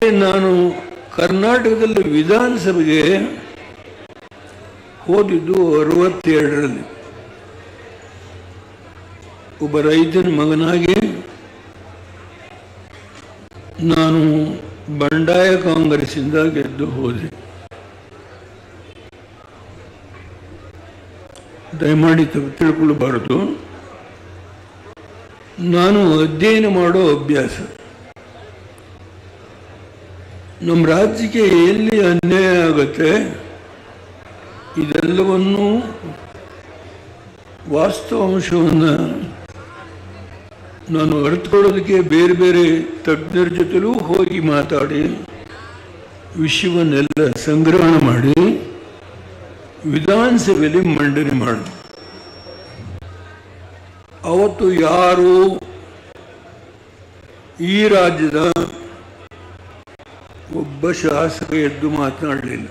ನಾನು ಕರ್ನಾಟಕದಲ್ಲಿ ವಿಧಾನಸಭೆಗೆ ಹೋದಿದ್ದು ಅರವತ್ತೆರಡರಲ್ಲಿ ಒಬ್ಬ ರೈತನ ಮಗನಾಗಿ ನಾನು ಬಂಡಾಯ ಕಾಂಗ್ರೆಸ್ಸಿಂದ ಗೆದ್ದು ಹೋದೆ ದಯಮಾಡಿ ತಪ್ಪು ತಿಳ್ಕೊಳ್ಬಾರದು ನಾನು ಅಧ್ಯಯನ ಮಾಡೋ ಅಭ್ಯಾಸ ನಮ್ಮ ರಾಜ್ಯಕ್ಕೆ ಎಲ್ಲಿ ಅನ್ಯಾಯ ಆಗುತ್ತೆ ಇದೆಲ್ಲವನ್ನು ವಾಸ್ತವಾಂಶವನ್ನು ನಾನು ಅರ್ಥಕೊಳ್ಳೋದಕ್ಕೆ ಬೇರೆ ಬೇರೆ ತಜ್ಞರ ಜೊತೆಲೂ ಹೋಗಿ ಮಾತಾಡಿ ವಿಷಯವನ್ನೆಲ್ಲ ಸಂಗ್ರಹಣ ಮಾಡಿ ವಿಧಾನಸಭೆಯಲ್ಲಿ ಮಂಡನೆ ಮಾಡಿದೆ ಅವತ್ತು ಯಾರು ಈ ರಾಜ್ಯದ ಒಬ್ಬ ಶಾಸಕ ಎದ್ದು ಮಾತನಾಡಲಿಲ್ಲ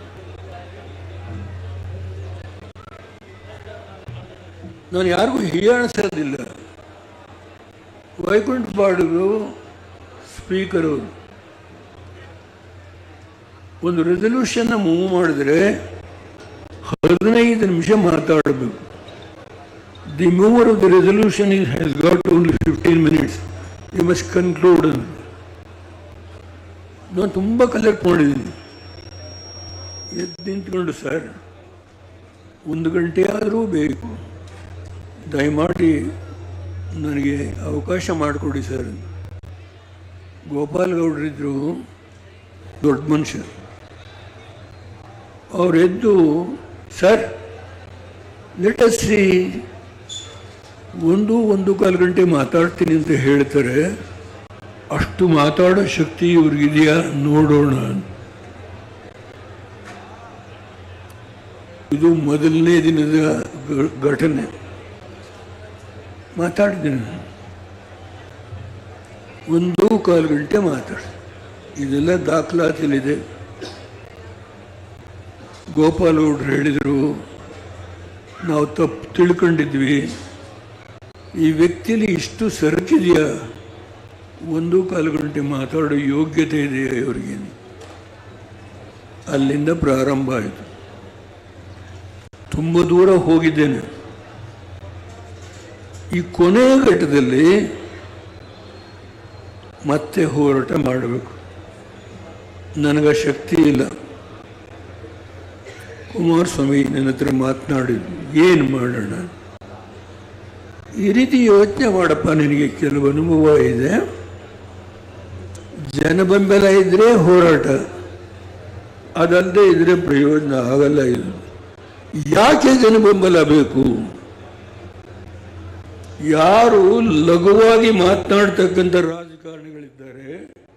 ನಾನು ಯಾರಿಗೂ ಹೀಯಾಣಿಸೋದಿಲ್ಲ ವೈಕುಂಠ ಪಾಡುಗಳು ಸ್ಪೀಕರ್ ಅವರು ಒಂದು ರೆಸಲ್ಯೂಷನ್ನ ಮೂವ್ ಮಾಡಿದ್ರೆ ಹದಿನೈದು ನಿಮಿಷ ಮಾತಾಡಬೇಕು the mover of the resolution is has got only fifteen minutes you must conclude ಅಂತ ನಾನು ತುಂಬ ಕಲೆಕ್ಟ್ ಮಾಡಿದ್ದೀನಿ ಎದ್ದು ನಿಂತ್ಕೊಂಡು ಸರ್ ಒಂದು ಗಂಟೆ ಆದರೂ ಬೇಕು ದಯಮಾಡಿ ನನಗೆ ಅವಕಾಶ ಮಾಡಿಕೊಡಿ ಸರ್ ಗೋಪಾಲ್ ಗೌಡರಿದ್ದರು ದೊಡ್ಡ ಮನುಷ್ಯ ಅವರೆದ್ದು ಸರ್ ಲೆಟ್ ಅಸ್ ಸಿ ಒಂದು ಒಂದು ಕಾಲು ಗಂಟೆ ಮಾತಾಡ್ತೀನಿ ಅಂತ ಹೇಳ್ತಾರೆ ಅಷ್ಟು ಮಾತಾಡೋ ಶಕ್ತಿ ಇವ್ರಿಗಿದೆಯಾ ನೋಡೋಣ ಇದು ಮೊದಲನೇ ದಿನದ ಘ- ಘಟನೆ ಮಾತಾಡಿದ್ದೀನಿ ಒಂದು ಕಾಲು ಗಂಟೆ ಮಾತಾಡಿ ಇದೆಲ್ಲ ದಾಖಲಾತಿಲಿದೆ ಗೋಪಾಲ್ ಗೌಡ್ರು ಹೇಳಿದರು ನಾವು ತಪ್ಪು ತಿಳ್ಕೊಂಡಿದ್ವಿ ಈ ವ್ಯಕ್ತಿಯಲ್ಲಿ ಇಷ್ಟು ಸರಕಿದೆಯಾ ಒಂದು ಕಾಲು ಗಂಟೆ ಮಾತಾಡೋ ಯೋಗ್ಯತೆ ಇದೆಯಾ ಇವರಿಗೆ ಅಲ್ಲಿಂದ ಪ್ರಾರಂಭ ಆಯಿತು ತುಂಬ ದೂರ ಹೋಗಿದ್ದೇನೆ ಈ ಕೊನೆಯ ಘಟ್ಟದಲ್ಲಿ ಮತ್ತೆ ಹೋರಾಟ ಮಾಡಬೇಕು ನನಗೆ ಆ ಶಕ್ತಿ ಇಲ್ಲ ಕುಮಾರಸ್ವಾಮಿ ನನ್ನ ಹತ್ರ ಮಾತನಾಡಿದ್ರು ಏನು ಮಾಡೋಣ ಈ ರೀತಿ ಯೋಚನೆ ಮಾಡಪ್ಪ ನಿನಗೆ ಕೆಲವು ಅನುಭವ ಇದೆ ಜನ ಬೆಂಬಲ ಇದ್ರೆ ಹೋರಾಟ ಅದಲ್ಲದೆ ಇದ್ರೆ ಪ್ರಯೋಜನ ಆಗಲ್ಲ ಇದು ಯಾಕೆ ಜನ ಬೆಂಬಲ ಬೇಕು ಯಾರು ಲಘುವಾಗಿ ಮಾತನಾಡ್ತಕ್ಕಂಥ ರಾಜಕಾರಣಿಗಳಿದ್ದಾರೆ